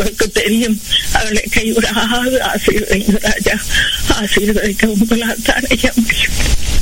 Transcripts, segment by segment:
உங்களுக்கு தெரியும் அவளை கைவிடாது ஆசீர்வதிங்க ராஜா ஆசீர்வதிக்க உங்களால் தான் ஐயா முடியும்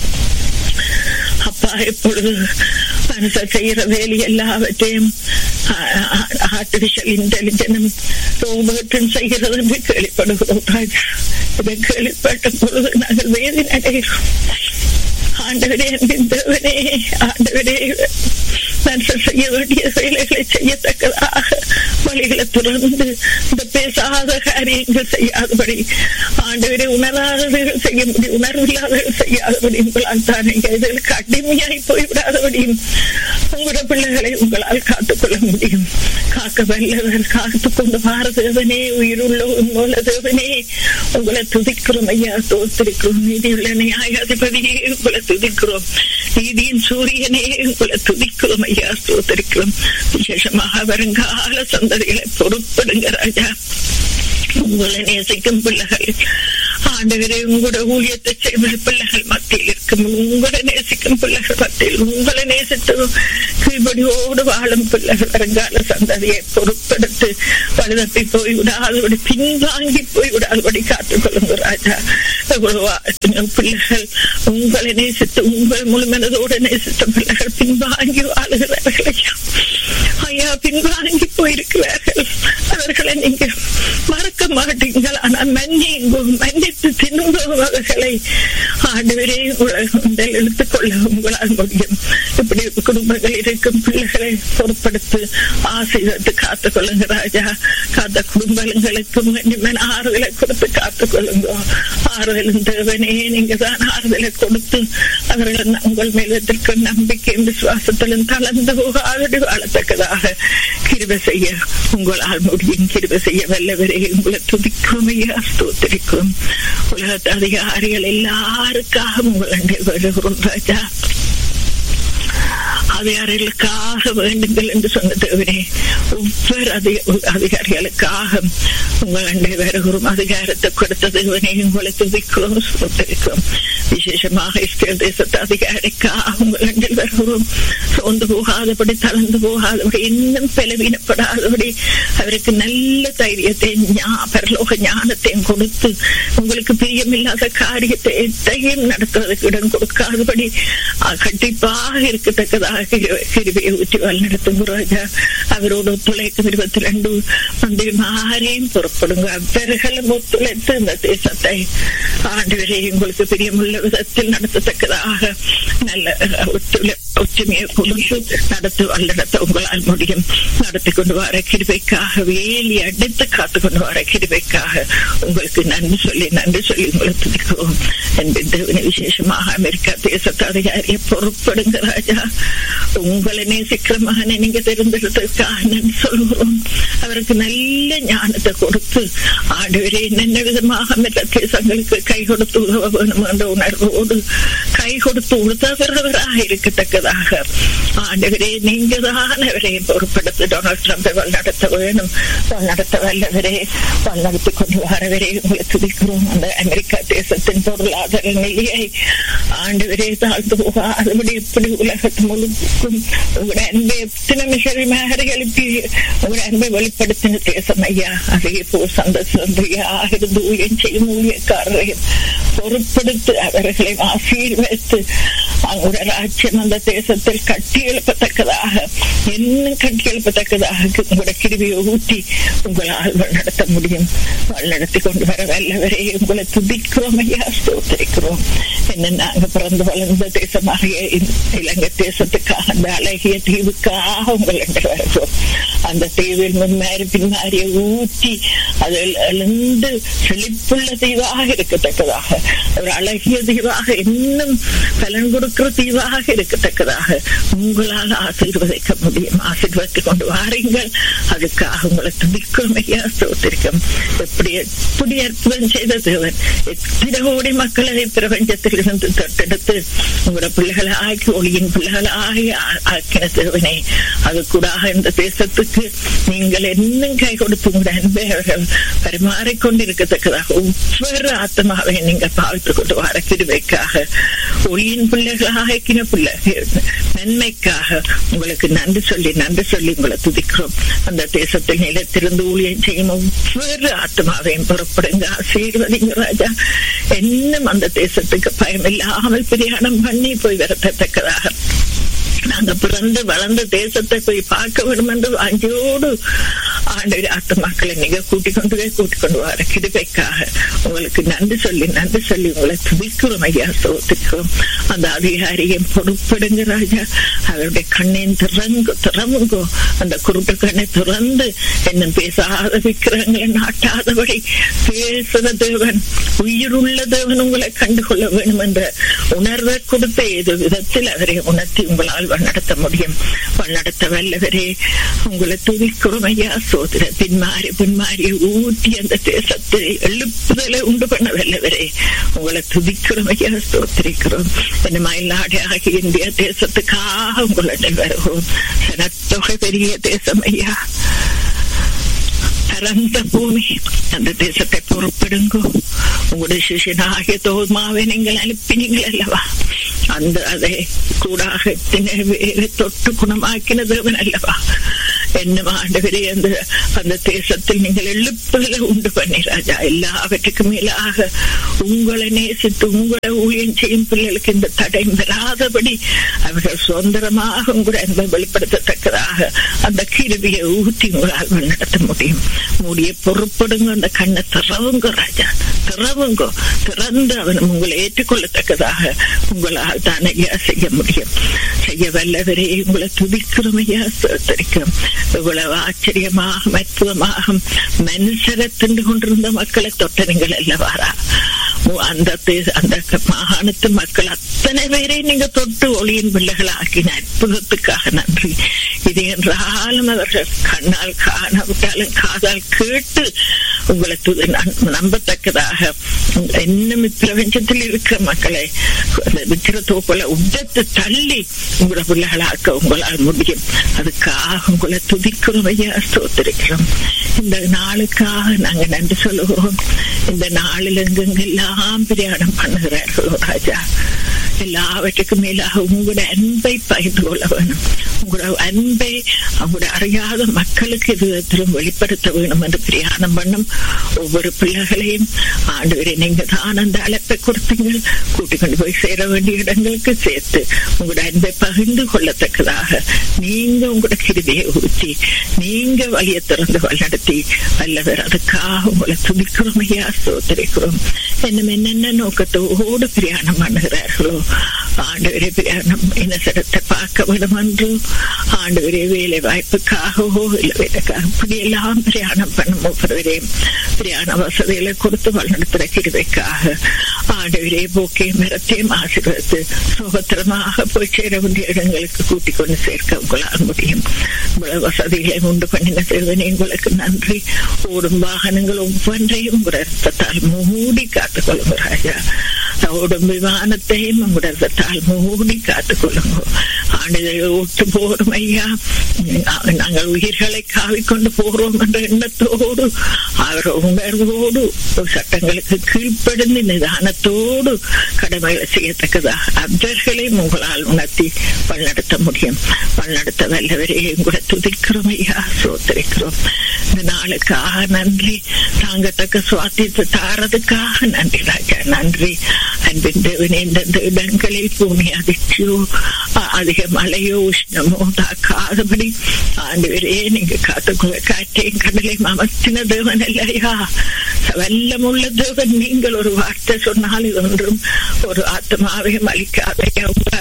அப்பா எப்பொழுது மனச செய்யற வேலை எல்லாவற்றையும் ஆர்டிபிஷியல் இன்டெலிஜென்ஸ் ரோபோட்டும் செய்கிறது என்று கேள்விப்படுகிறோம் ராஜா இதை கேள்விப்பட்ட பொழுது நாங்கள் வேதனை அடைகிறோம் ஆண்டவரே அன்பின் தேவனே ஆண்டவரே மனுஷன் செய்ய வேண்டிய வேலைகளை செய்யத்தக்கதாக வழிகளை துறந்து இந்த பேசாத காரியங்கள் செய்யாதபடி ஆண்டவரே உணராதவர்கள் செய்ய முடியும் உணர்வில்லாதவர்கள் செய்யாதபடி உங்களால் தானே இதற்கு அடிமையாய் போய்விடாதபடியும் உங்களோட பிள்ளைகளை உங்களால் காத்துக்கொள்ள முடியும் காக்க வல்லவர் காத்து கொண்டு வார தேவனே உயிருள்ள உண்மையுள்ள தேவனே உங்களை துதிக்கிறோம் ஐயா தோத்திருக்கிறோம் நீதியுள்ள நியாயாதிபதியே உங்களை துதிக்கிறோம் நீதியின் சூரியனே உங்களை துதிக்கிறோம் ஐயா தோத்திருக்கிறோம் விசேஷமாக வருங்கால சந்ததிகளை பொறுப்படுங்க ராஜா உங்களை நேசிக்கும் பிள்ளைகள் ஆண்டவரே உங்களோட ஊழியத்தை செய்வது பிள்ளைகள் மத்தியில் இருக்கும் உங்களை நேசிக்கும் பிள்ளைகள் மத்தியில் உங்களை நேசித்து கீழ்படியோடு வாழும் பிள்ளைகள் வருங்கால சந்ததியை பொறுப்பெடுத்து பழுதப்பி போய் விடாதபடி பின்வாங்கி போய் விடாதபடி காத்துக்கொள்ளுங்க ராஜா பிள்ளைகள் உங்களை நேசித்து உங்கள் முழுமனதோடு நேசித்த பிள்ளைகள் பின்வாங்கி வாழுகிறார்கள் ஐயா ஐயா பின்வாங்கி போயிருக்கிறார்கள் அவர்களை நீங்க மறக்க மாட்டீங்கள் ஆனால் மன்னிங்கும் மன்னித்து தின்னும் அவர்களை ஆண்டவரே உலகத்தில் எடுத்துக்கொள்ள உங்களால் முடியும் இப்படி குடும்பங்கள் இருக்கும் பிள்ளைகளை பொறுப்படுத்து ஆசீர்வத்து காத்துக் கொள்ளுங்க ராஜா காத்த குடும்பங்களுக்கும் நிம்மன் ஆறுதலை கொடுத்து காத்துக் கொள்ளுங்க ஆறுதலும் தேவனே நீங்க தான் ஆறுதலை கொடுத்து அவர்கள் உங்கள் மேலத்திற்கு நம்பிக்கையும் விசுவாசத்திலும் தளர்ந்து போகாதடி வாழத்தக்கதாக கிருப செய்ய உங்களால் முடியும் கிருப செய்ய வல்லவரே உங்களை துதிக்கும் ஐயா ஸ்தோத்திரிக்கும் உலகத்து அதிகாரிகள் எல்லாருக்காக உங்கள் வருகிறோம் ராஜா அதிகாரிகளுக்காக வேண்டுங்கள் என்று சொன்ன தேவனே ஒவ்வொரு அதிகாரிகளுக்காக உங்கள் அண்டை வருகிறோம் அதிகாரத்தை கொடுத்த தேவனே உங்களை துதிக்கிறோம் சுத்திருக்கிறோம் விசேஷமாக இஸ்ரேல் தேசத்து அதிகாரிக்காக உங்கள் அண்டில் வருகிறோம் சோர்ந்து போகாதபடி தளர்ந்து போகாதபடி இன்னும் பலவீனப்படாதபடி அவருக்கு நல்ல தைரியத்தை பரலோக ஞானத்தையும் கொடுத்து உங்களுக்கு பிரியமில்லாத காரியத்தை எத்தையும் நடத்துவதற்கு இடம் கொடுக்காதபடி கண்டிப்பாக இருக்கத்தக்கதாக கிருபியை ஊற்றி வழிநடத்தும் ராஜா அவரோடு ஒத்துழைக்கும் இருபத்தி ரெண்டு மந்திரிமாரையும் புறப்படுங்க அவர்களும் ஒத்துழைத்து இந்த தேசத்தை ஆண்டு உங்களுக்கு பிரியமுள்ள விதத்தில் நடத்தத்தக்கதாக நல்ல ஒத்துழை ஒற்றுமையை கொடுத்து நடத்து வழிநடத்த உங்களால் முடியும் நடத்தி கொண்டு வர கிருபைக்காக வேலி அடித்து காத்து கொண்டு வர கிருபைக்காக உங்களுக்கு நன்றி சொல்லி நன்றி சொல்லி உங்களை துதிக்கிறோம் என்பது விசேஷமாக அமெரிக்கா தேசத்து அதிகாரியை பொறுப்படுங்க ராஜா உங்களை நேசிக்கிற மகனை நீங்க தெரிந்தெடுத்ததுக்காக நன்றி சொல்கிறோம் அவருக்கு நல்ல ஞானத்தை கொடுத்து ஆண்டவரே என்னென்ன விதமாக மற்ற தேசங்களுக்கு கை கொடுத்து உதவ வேணும் என்ற உணர்வோடு கை கொடுத்து உதவுறவராக இருக்கத்தக்கதாக ஆண்டவரே நீங்க தான் அவரையும் பொறுப்படுத்தி டொனால்ட் ட்ரம்பை வழிநடத்த வேணும் வழிநடத்த வல்லவரே வழிநடத்தி கொண்டு வரவரே உங்களை துதிக்கிறோம் அந்த அமெரிக்கா தேசத்தின் பொருளாதார நிலையை ஆண்டவரே தாழ்ந்து போகாதபடி எப்படி உலகத்து முழுக்கும் உங்களுடைய அன்பை எத்தனை மிகமாக எழுப்பி உங்களுடைய அன்பை வெளிப்படுத்தின தேசம் ஐயா அதே போல் சந்த சந்தையாக இருந்து ஊழியம் செய்யும் ஊழியக்காரரையும் பொறுப்படுத்தி அவர்களை ஆசீர்வதித்து அவங்களுடைய ராஜ்யம் அந்த தேசத்தில் கட்டி எழுப்பத்தக்கதாக இன்னும் கட்டி எழுப்பத்தக்கதாக உங்களுடைய கிருவியை ஊட்டி உங்களால் நடத்த முடியும் நடத்தி கொண்டு வர வல்லவரே உங்களை துதிக்கிறோம் ஐயா ஸ்தோத்திரிக்கிறோம் என்ன நாங்க பிறந்து வளர்ந்த தேசமாக இலங்கை தேசத்துக்காக அந்த அழகிய தீவுக்காக உங்கள் வருகிறோம் அந்த தீவில் முன்மாறி பின்மாறிய ஊற்றி அதில் எழுந்து செழிப்புள்ள தீவாக இருக்கத்தக்கதாக ஒரு அழகிய தீவாக இன்னும் பலன் கொடுக்கிற தீவாக இருக்கத்தக்கதாக உங்களால் ஆசீர்வதிக்க முடியும் ஆசீர்வதித்துக் கொண்டு வாருங்கள் அதுக்காக உங்களை துதிக்கும் ஐயா சோத்திருக்கும் எப்படி எப்படி அற்புதம் செய்த தேவன் எத்தனை கோடி மக்களை பிரபஞ்சத்தில் இருந்து தொட்டெடுத்து உங்களோட பிள்ளைகளை ஆக்கி ஒளியின் பிள்ளைகளை ஆகி ஆக்கின தேவனே அது கூட இந்த தேசத்துக்கு நீங்கள் இன்னும் கை கொடுத்து உங்களோட அன்பை அவர்கள் பரிமாறிக்கொண்டிருக்கத்தக்கதாக ஒவ்வொரு ஆத்மாவை நீங்கள் பாவித்துக் கொண்டு வர கிருவைக்காக ஒளியின் பிள்ளைகளாக ஆக்கின பிள்ளைகள் நன்மைக்காக உங்களுக்கு நன்றி சொல்லி நன்றி சொல்லி உங்களை துதிக்கிறோம் அந்த தேசத்தில் நிலத்திலிருந்து ஊழியம் செய்யும் ஒவ்வொரு ஆத்மாவையும் புறப்படுங்க ஆசீர்வதிங்க ராஜா இன்னும் அந்த தேசத்துக்கு பயம் இல்லாமல் பிரயாணம் பண்ணி போய் வரத்தக்கதாக நாங்க பிறந்து வளர்ந்த தேசத்தை போய் பார்க்க வேண்டும் என்று வாஞ்சியோடு ஆண்டு ஆத்மாக்களை நீங்க கூட்டிக் கொண்டு போய் கூட்டிக் கொண்டு வர கிருபைக்காக உங்களுக்கு நன்றி சொல்லி நன்றி சொல்லி உங்களை துதிக்கிறோம் ஐயா சோத்துக்கிறோம் அந்த அதிகாரியும் பொறுப்படுங்க ராஜா அவருடைய கண்ணின் திறங்கு திறமுங்கோ அந்த குருட்டு கண்ணை திறந்து என்னும் பேசாத விக்கிரங்களை நாட்டாதபடி பேசுற தேவன் உயிருள்ள தேவன் உங்களை கண்டுகொள்ள வேண்டும் என்ற உணர்வை கொடுத்த ஏதோ விதத்தில் அவரை உணர்த்தி உங்களால் வழிநடத்த முடியும் வழிநடத்த வல்லவரே உங்களை துதிக்கிறோம் ஐயா சோதர பின்மாறி பின்மாறி ஊட்டி அந்த தேசத்தை எழுப்புதலை உண்டு பண்ண வல்லவரே உங்களை துதிக்கிறோம் ஐயா சோத்திரிக்கிறோம் என்ன மயிலாடு ஆகிய இந்திய தேசத்துக்காக உங்களுடன் வருகிறோம் சனத்தொகை பெரிய தேசம் ஐயா பரந்த பூமி அந்த தேசத்தை பொறுப்படுங்கோ உங்களுடைய சிஷியனாகிய தோமாவை நீங்கள் அனுப்பினீங்கள் அல்லவா அந்த அதை கூடாக தொட்டு குணமாக்கின தேவன் அல்லவா என்ன ஆண்டவரே அந்த அந்த தேசத்தில் நீங்கள் எழுப்புதல உண்டு பண்ணி ராஜா எல்லாவற்றுக்கும் மேலாக உங்களை நேசித்து உங்களை ஊழியம் செய்யும் பிள்ளைகளுக்கு இந்த தடை வராதபடி அவர்கள் சுதந்திரமாக உங்களுடைய அன்பை வெளிப்படுத்தத்தக்கதாக அந்த கிருவியை ஊற்றி உங்களால் நடத்த முடியும் மூடிய பொறுப்படுங்க அந்த கண்ணை திறவுங்க ராஜா திறவுங்க திறந்து அவன் உங்களை ஏற்றுக்கொள்ளத்தக்கதாக உங்களால் தான் ஐயா செய்ய முடியும் செய்ய வல்லவரே உங்களை துதிக்கிறோம் ஐயா சோத்தரிக்கும் இவ்வளவு ஆச்சரியமாக அற்புதமாக மனுஷரை திண்டு கொண்டிருந்த மக்களை தொட்ட நீங்கள் அல்லவாரா அந்த அந்த மாகாணத்து மக்கள் அத்தனை பேரை நீங்க தொட்டு ஒளியின் பிள்ளைகள் ஆக்கின அற்புதத்துக்காக நன்றி இது என்றாலும் அவர்கள் கண்ணால் காணவிட்டாலும் காதால் கேட்டு உங்களை நம்பத்தக்கதாக இன்னும் பிரபஞ்சத்தில் இருக்கிற மக்களை விக்கிரத்தோப்புல உடத்து தள்ளி உங்களோட பிள்ளைகளாக்க உங்களால் முடியும் அதுக்காக உங்களை துதிக்கிறோம் ஐயா ஸ்தோத்திரிக்கிறோம் இந்த நாளுக்காக நாங்க நன்றி சொல்லுகிறோம் இந்த நாளில் எங்கெங்கெல்லாம் பிரயாணம் பண்ணுகிறார்களோ ராஜா எல்லாவற்றுக்கும் மேலாக உங்களோட அன்பை பகிர்ந்து கொள்ள வேணும் உங்களோட அன்பை அவங்களோட அறியாத மக்களுக்கு விதத்திலும் வெளிப்படுத்த வேணும் என்று பிரயாணம் பண்ணும் ஒவ்வொரு பிள்ளைகளையும் ஆண்டு நீங்க தான் அந்த அழைப்பை கொடுத்தீங்க கூட்டிக் கொண்டு போய் சேர வேண்டிய இடங்களுக்கு சேர்த்து உங்களோட அன்பை பகிர்ந்து கொள்ளத்தக்கதாக நீங்க உங்களோட கிருதியை ஊற்றி நீங்க வழியை திறந்து வழிநடத்தி வல்லவர் அதுக்காக உங்களை துதிக்கிறோம் ஐயா சோதரிக்கிறோம் என்னும் என்னென்ன நோக்கத்தோடு பிரயாணம் பண்ணுகிறார்களோ ஆண்டவரே பிரயாணம் இனசரத்தை பார்க்க வேண்டும் என்று ஆண்டவரே வேலை வாய்ப்புக்காகவோ இல்லை வேலைக்காக இப்படியெல்லாம் பிரயாணம் பண்ணும் ஒவ்வொருவரையும் பிரயாண வசதிகளை கொடுத்து வழிநடத்துகிற கிருவைக்காக ஆண்டவரே போக்கே மரத்தையும் ஆசீர்வதித்து சுகத்திரமாக போய் சேர வேண்டிய இடங்களுக்கு கூட்டிக் கொண்டு சேர்க்க உங்களால் முடியும் இவ்வளவு வசதிகளை உண்டு பண்ணின செல்வனே உங்களுக்கு நன்றி ஓடும் வாகனங்கள் ஒவ்வொன்றையும் உங்களோட ரத்தத்தால் மூடி காத்துக் கொள்ளுங்க ராஜா ஓடும் விமானத்தையும் உங்களோட ரத்தத்தால் மூடி காத்துக் கொள்ளுங்க ஆண்டுகளை ஓட்டு போறோம் ஐயா நாங்கள் உயிர்களை காவிக்கொண்டு போகிறோம் என்ற எண்ணத்தோடு அவர் உணர்வோடு சட்டங்களுக்கு கீழ்ப்படுந்து நிதானத்தோடு கடமைகளை செய்யத்தக்கதாக அப்தர்களையும் உங்களால் உணர்த்தி வழிநடத்த முடியும் வழிநடத்த வல்லவரே உங்களை துதிக்கிறோம் ஐயா சோத்தரிக்கிறோம் இந்த நாளுக்காக நன்றி தாங்கத்தக்க சுவாத்தியத்தை தாரதுக்காக நன்றி ராஜா நன்றி அன்பின் தேவனே இந்த இடங்களில் பூமி அதிர்ச்சியோ அதிக மழையோ உஷ்ணமோ தாக்காதபடி ஆண்டு நீங்க காத்துக்குள்ள காற்றையும் கடலையும் அமர்த்தின தேவன் இல்லையா வல்லமுள்ள தேவன் நீங்கள் ஒரு வார்த்தை சொன்னால் ஒன்றும் ஒரு ஆத்மாவையும் அளிக்காதையா